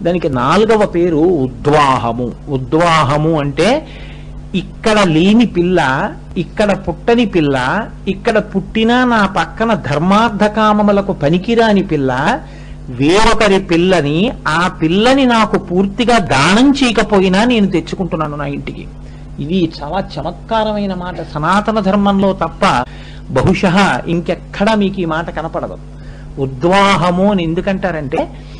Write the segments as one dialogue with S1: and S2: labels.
S1: దానికి నాలుగవ పేరు ఉద్వాహము ఉద్వాహము అంటే ఇక్కడ లేని పిల్ల ఇక్కడ పుట్టని పిల్ల ఇక్కడ పుట్టినా నా పక్కన ధర్మార్థ కామములకు పనికిరాని పిల్ల వేరొకరి పిల్లని ఆ పిల్లని నాకు పూర్తిగా దానం చేయకపోయినా నేను తెచ్చుకుంటున్నాను నా ఇంటికి ఇది చాలా చమత్కారమైన మాట సనాతన ధర్మంలో తప్ప బహుశः ఇంకెక్కడా మీకు ఈ మాట కనపడదు ఉద్వాహము అని ఎందుకంటారంటే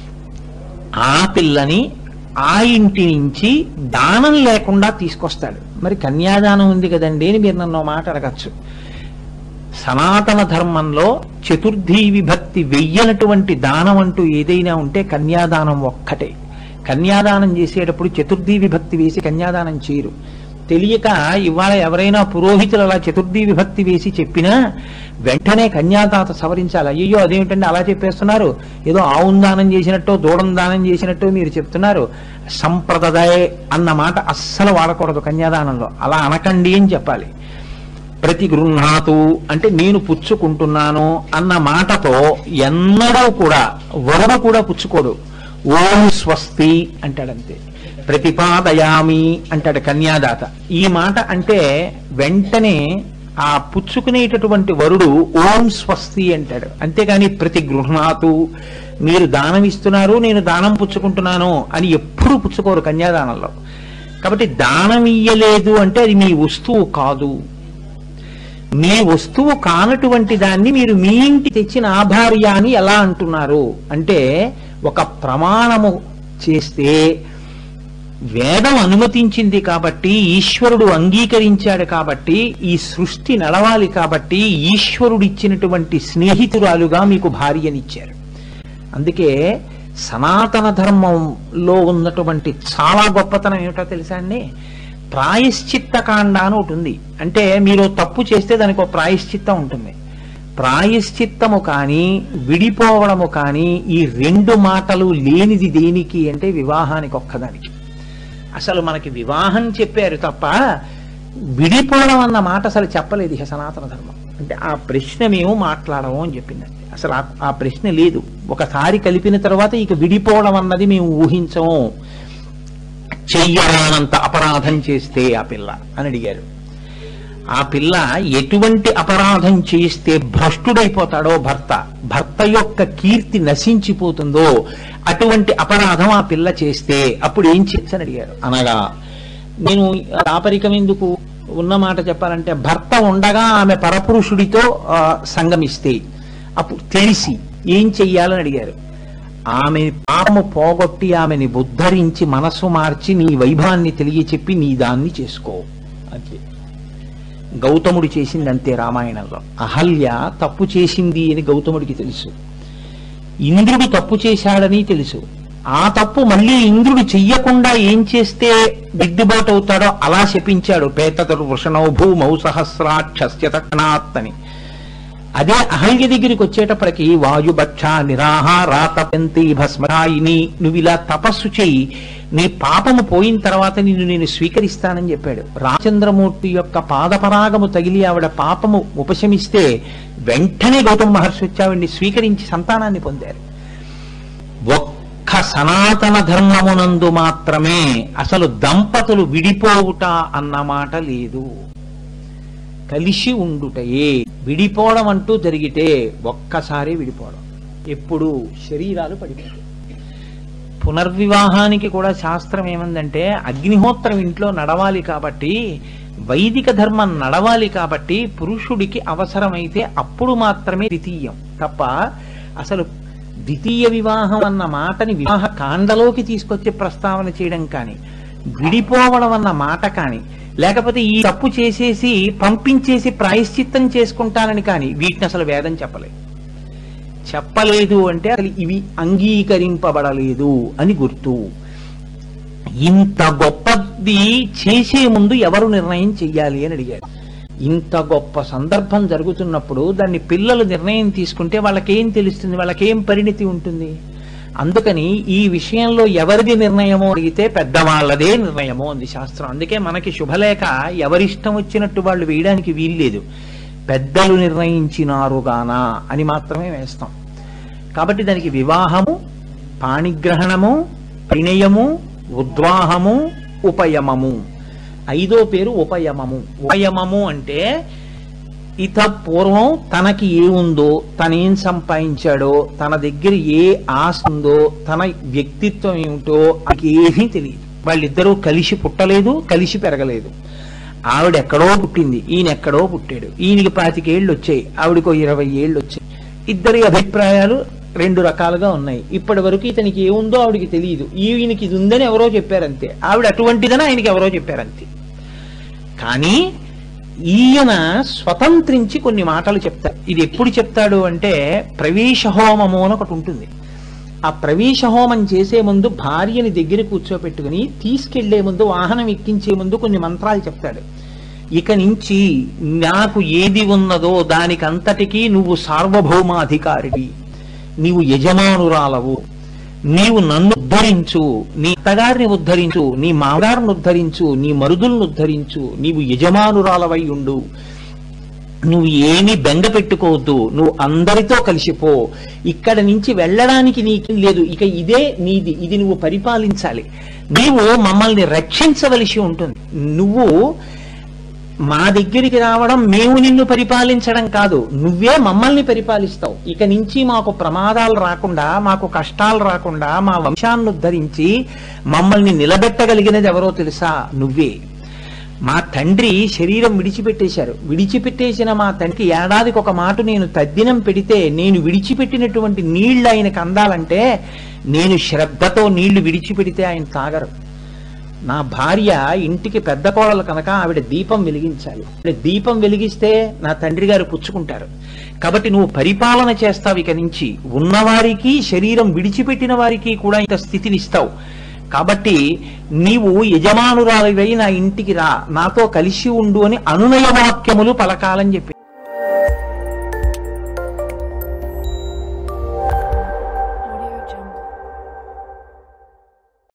S1: ఆ పిల్లని ఆ ఇంటి నుంచి దానం లేకుండా తీసుకొస్తాడు మరి కన్యాదానం ఉంది కదండి అని మీరు నన్ను ఓ మాట అడగచ్చు సనాతన ధర్మంలో చతుర్థీ విభక్తి వెయ్యనటువంటి దానం అంటూ ఏదైనా ఉంటే కన్యాదానం ఒక్కటే కన్యాదానం చేసేటప్పుడు చతుర్థీ విభక్తి వేసి కన్యాదానం చేయరు తెలియక ఇవాళ ఎవరైనా పురోహితులు అలా చతుర్థీ విభక్తి వేసి చెప్పినా వెంటనే కన్యాదాత సవరించాలి అయ్యో అదేమిటండి అలా చెప్పేస్తున్నారు ఏదో ఆవును దానం చేసినట్టు దూడం దానం చేసినట్టు మీరు చెప్తున్నారు సంప్రదాయ అన్న మాట అస్సలు వాడకూడదు కన్యాదానంలో అలా అనకండి అని చెప్పాలి ప్రతి గృహాతు అంటే నేను పుచ్చుకుంటున్నాను అన్న మాటతో ఎన్నడూ కూడా వరుడు కూడా పుచ్చుకోడు ఓం స్వస్తి అంటాడంతే ప్రతిపాదయామి అంటాడు కన్యాదాత ఈ మాట అంటే వెంటనే ఆ పుచ్చుకునేటటువంటి వరుడు ఓం స్వస్తి అంటాడు అంతేగాని ప్రతి గృహనాతు మీరు దానం ఇస్తున్నారు నేను దానం పుచ్చుకుంటున్నాను అని ఎప్పుడు పుచ్చుకోరు కన్యాదానంలో కాబట్టి దానం ఇయ్యలేదు అంటే అది మీ వస్తువు కాదు మీ వస్తువు కానటువంటి దాన్ని మీరు మీ ఇంటి తెచ్చిన ఆభార్య అని ఎలా అంటున్నారు అంటే ఒక ప్రమాణము చేస్తే వేదం అనుమతించింది కాబట్టి ఈశ్వరుడు అంగీకరించాడు కాబట్టి ఈ సృష్టి నడవాలి కాబట్టి ఈశ్వరుడు ఇచ్చినటువంటి స్నేహితురాలుగా మీకు భార్యనిచ్చారు అందుకే సనాతన ధర్మంలో ఉన్నటువంటి చాలా గొప్పతనం ఏమిటో తెలుసా అండి ప్రాయశ్చిత్త కాండ అని ఒకటి ఉంది అంటే మీరు తప్పు చేస్తే దానికి ఒక ప్రాయశ్చిత్తం ఉంటుంది ప్రాయశ్చిత్తము కానీ విడిపోవడము కానీ ఈ రెండు మాటలు లేనిది దేనికి అంటే వివాహానికి ఒక్కదానికి అసలు మనకి వివాహం చెప్పారు తప్ప విడిపోవడం అన్న మాట అసలు చెప్పలేదు ఇక సనాతన ధర్మం అంటే ఆ ప్రశ్న మేము మాట్లాడము అని చెప్పిందండి అసలు ఆ- ఆ ప్రశ్న లేదు ఒకసారి కలిపిన తర్వాత ఇక విడిపోవడం అన్నది మేము ఊహించము చెయ్యరానంత అపరాధం చేస్తే ఆ పిల్ల అని అడిగారు ఆ పిల్ల ఎటువంటి అపరాధం చేస్తే భ్రష్టుడైపోతాడో భర్త భర్త యొక్క కీర్తి నశించిపోతుందో అటువంటి అపరాధం ఆ పిల్ల చేస్తే అప్పుడు ఏం చేయొచ్చని అడిగారు అనగా నేను దాపరికం ఎందుకు ఉన్న మాట చెప్పాలంటే భర్త ఉండగా ఆమె పరపురుషుడితో ఆ, సంగమిస్తే అప్పుడు తెలిసి ఏం చెయ్యాలని అడిగారు ఆమె పాపము పోగొట్టి ఆమెని ఉద్ధరించి మనస్సు మార్చి నీ వైభవాన్ని తెలియచెప్పి నీ దాన్ని చేసుకో అంతే గౌతముడు చేసింది అంతే రామాయణంలో అహల్య తప్పు చేసింది అని గౌతముడికి తెలుసు ఇంద్రుడు తప్పు చేశాడని తెలుసు ఆ తప్పు మళ్ళీ ఇంద్రుడు చెయ్యకుండా ఏం చేస్తే దిద్దుబాటు అవుతాడో అలా శపించాడు పేతతరు వృషణౌ భూమౌ సహస్రాక్షస్య తక్షణాత్ అని అదే అహల్య దగ్గరికి వచ్చేటప్పటికి వాయుభక్ష నిరాహారాతపెంతి భస్మరాయిని నువ్వు ఇలా తపస్సు చేయి నీ పాపము పోయిన తర్వాత నిన్ను నేను స్వీకరిస్తానని చెప్పాడు రామచంద్రమూర్తి యొక్క పాదపరాగము తగిలి ఆవిడ పాపము ఉపశమిస్తే వెంటనే గౌతమ మహర్షి వచ్చి ఆవిడ్ని స్వీకరించి సంతానాన్ని పొందారు ఒక్క సనాతన ధర్మమునందు మాత్రమే అసలు దంపతులు విడిపోవుట అన్న మాట లేదు కలిసి ఉండుటయే విడిపోవడం అంటూ జరిగితే ఒక్కసారి విడిపోవడం ఎప్పుడు శరీరాలు పడిపోతాయి పునర్వివాహానికి కూడా శాస్త్రం ఏమందంటే అగ్నిహోత్రం ఇంట్లో నడవాలి కాబట్టి వైదిక ధర్మం నడవాలి కాబట్టి పురుషుడికి అవసరమైతే అప్పుడు మాత్రమే ద్వితీయం తప్ప అసలు ద్వితీయ వివాహం అన్న మాటని వివాహ కాండలోకి తీసుకొచ్చి ప్రస్తావన చేయడం కానీ విడిపోవడం అన్న మాట కానీ లేకపోతే ఈ తప్పు చేసేసి పంపించేసి ప్రాయశ్చిత్తం చేసుకుంటానని కానీ వీటిని అసలు వేదం చెప్పలేదు చెప్పలేదు అంటే అసలు ఇవి అంగీకరింపబడలేదు అని గుర్తు ఇంత గొప్పది చేసే ముందు ఎవరు నిర్ణయం చెయ్యాలి అని అడిగారు ఇంత గొప్ప సందర్భం జరుగుతున్నప్పుడు దాన్ని పిల్లలు నిర్ణయం తీసుకుంటే వాళ్ళకేం తెలుస్తుంది వాళ్ళకేం పరిణితి ఉంటుంది అందుకని ఈ విషయంలో ఎవరిది నిర్ణయమో అడిగితే పెద్దవాళ్ళదే నిర్ణయమో ఉంది శాస్త్రం అందుకే మనకి శుభలేఖ ఎవరిష్టం వచ్చినట్టు వాళ్ళు వేయడానికి వీల్లేదు పెద్దలు నిర్ణయించినారుగానా అని మాత్రమే వేస్తాం కాబట్టి దానికి వివాహము పాణిగ్రహణము ప్రణయము ఉద్వాహము ఉపయమము ఐదో పేరు ఉపయమము ఉపయమము అంటే ఇత పూర్వం తనకి ఏముందో తనేం సంపాదించాడో తన దగ్గర ఏ ఆస్తి ఉందో తన వ్యక్తిత్వం ఏమిటో అది ఏమీ తెలియదు వాళ్ళిద్దరూ కలిసి పుట్టలేదు కలిసి పెరగలేదు ఆవిడ ఎక్కడో పుట్టింది ఈయన ఎక్కడో పుట్టాడు ఈయనకి పాతికేళ్ళు వచ్చాయి ఆవిడకో ఇరవై ఏళ్ళు వచ్చాయి ఇద్దరి అభిప్రాయాలు రెండు రకాలుగా ఉన్నాయి ఇప్పటి వరకు ఇతనికి ఏముందో ఆవిడకి తెలియదు ఈయనకి ఇది ఉందని ఎవరో చెప్పారంతే ఆవిడ అటువంటిదని ఆయనకి ఎవరో చెప్పారంతే కానీ ఈయన స్వతంత్రించి కొన్ని మాటలు చెప్తారు ఇది ఎప్పుడు చెప్తాడు అంటే ప్రవేశ హోమము అని ఒకటి ఉంటుంది ఆ ప్రవేశ హోమం చేసే ముందు భార్యని దగ్గర కూర్చోపెట్టుకుని తీసుకెళ్లే ముందు వాహనం ఎక్కించే ముందు కొన్ని మంత్రాలు చెప్తాడు ఇక నుంచి నాకు ఏది ఉన్నదో దానికంతటికీ నువ్వు సార్వభౌమాధికారివి నీవు యజమానురాలవు నీవు నన్ను ఉద్ధరించు నీ అత్తగారిని ఉద్ధరించు నీ మామగారిని ఉద్ధరించు నీ మరుదులను ఉద్ధరించు నీవు యజమానురాలవై ఉండు నువ్వు ఏమీ బెంగ పెట్టుకోవద్దు నువ్వు అందరితో కలిసిపో ఇక్కడ నుంచి వెళ్ళడానికి నీకేం లేదు ఇక ఇదే నీది ఇది నువ్వు పరిపాలించాలి నీవు మమ్మల్ని రక్షించవలసి ఉంటుంది నువ్వు మా దగ్గరికి రావడం మేము నిన్ను పరిపాలించడం కాదు నువ్వే మమ్మల్ని పరిపాలిస్తావు ఇక నుంచి మాకు ప్రమాదాలు రాకుండా మాకు కష్టాలు రాకుండా మా వంశాన్ని ఉద్ధరించి మమ్మల్ని నిలబెట్టగలిగినది ఎవరో తెలుసా నువ్వే మా తండ్రి శరీరం విడిచిపెట్టేశారు విడిచిపెట్టేసిన మా తండ్రికి ఏడాదికి ఒక మాట నేను తద్దినం పెడితే నేను విడిచిపెట్టినటువంటి నీళ్లు ఆయనకు అందాలంటే నేను శ్రద్ధతో నీళ్లు విడిచిపెడితే ఆయన తాగరు నా భార్య ఇంటికి పెద్ద కోడలు కనుక ఆవిడ దీపం వెలిగించాలి ఆవిడ దీపం వెలిగిస్తే నా తండ్రి గారు పుచ్చుకుంటారు కాబట్టి నువ్వు పరిపాలన చేస్తావు ఇక నుంచి ఉన్నవారికి శరీరం విడిచిపెట్టిన వారికి కూడా ఇంత స్థితిని ఇస్తావు కాబట్టి నీవు యజమానురాలివై నా ఇంటికి రా నాతో కలిసి ఉండు అని అనునయ వాక్యములు పలకాలని చెప్పి